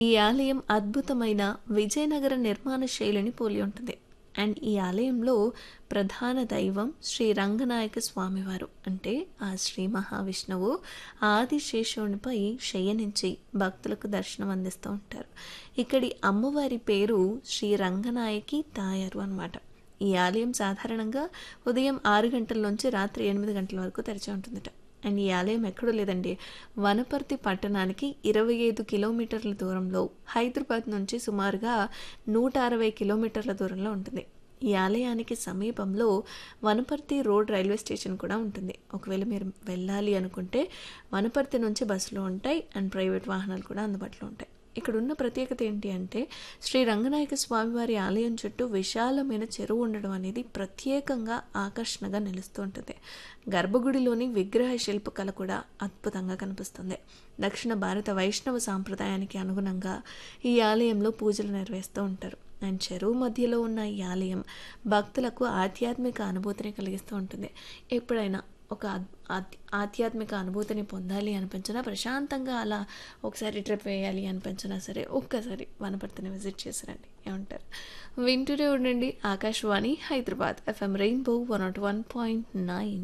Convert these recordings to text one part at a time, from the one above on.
ఈ ఆలయం అద్భుతమైన విజయనగర నిర్మాణ శైలిని పోలి ఉంటుంది అండ్ ఈ ఆలయంలో ప్రధాన దైవం శ్రీ రంగనాయక స్వామివారు అంటే ఆ శ్రీ మహావిష్ణువు ఆదిశేషునిపై శయనించి భక్తులకు దర్శనం అందిస్తూ ఉంటారు ఇక్కడి అమ్మవారి పేరు శ్రీ రంగనాయకి తాయారు అన్నమాట ఈ ఆలయం సాధారణంగా ఉదయం ఆరు గంటల నుంచి రాత్రి ఎనిమిది గంటల వరకు తెరిచి ఉంటుందట అండ్ ఈ ఆలయం ఎక్కడో లేదండి వనపర్తి పట్టణానికి ఇరవై ఐదు కిలోమీటర్ల దూరంలో హైదరాబాద్ నుంచి సుమారుగా నూట అరవై కిలోమీటర్ల దూరంలో ఉంటుంది ఈ ఆలయానికి సమీపంలో వనపర్తి రోడ్ రైల్వే స్టేషన్ కూడా ఉంటుంది ఒకవేళ మీరు వెళ్ళాలి అనుకుంటే వనపర్తి నుంచి బస్సులు ఉంటాయి అండ్ ప్రైవేట్ వాహనాలు కూడా అందుబాటులో ఉంటాయి ఇక్కడ ఉన్న ప్రత్యేకత ఏంటి అంటే శ్రీ రంగనాయక స్వామివారి ఆలయం చుట్టూ విశాలమైన చెరువు ఉండడం అనేది ప్రత్యేకంగా ఆకర్షణగా నిలుస్తూ ఉంటుంది గర్భగుడిలోని విగ్రహ శిల్పకళ కూడా అద్భుతంగా కనిపిస్తుంది దక్షిణ భారత వైష్ణవ సాంప్రదాయానికి అనుగుణంగా ఈ ఆలయంలో పూజలు నిర్వహిస్తూ ఉంటారు అండ్ చెరువు మధ్యలో ఉన్న ఈ ఆలయం భక్తులకు ఆధ్యాత్మిక అనుభూతిని కలిగిస్తూ ఉంటుంది ఎప్పుడైనా ఒక ఆధ్యాత్మిక అనుభూతిని పొందాలి అనిపించినా ప్రశాంతంగా అలా ఒకసారి ట్రిప్ వేయాలి అనిపించినా సరే ఒక్కసారి వనపర్తిని విజిట్ చేసిరండి ఏమంటారు వింటూనే ఉండండి Akashvani Hyderabad FM rainbow one nought one point nine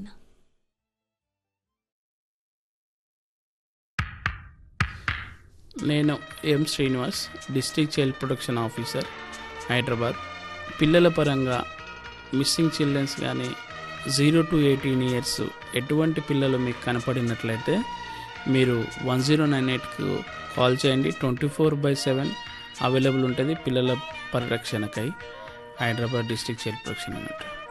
నేను M Srinivas district child protection officer Hyderabad పిల్లల పరంగా మిస్సింగ్ చిల్డ్రన్స్ కానీ జీరో టు ఎయిటీన్ ఇయర్స్ ఎటువంటి పిల్లలు మీకు కనపడినట్లయితే మీరు వన్ జీరో నైన్ ఎయిట్కు కాల్ చేయండి twenty four by seven available ఉంటుంది పిల్లల పరిరక్షణకై హైదరాబాద్ డిస్ట్రిక్ట్ చైల్డ్ ప్రొటెక్షన్ అన్నట్టు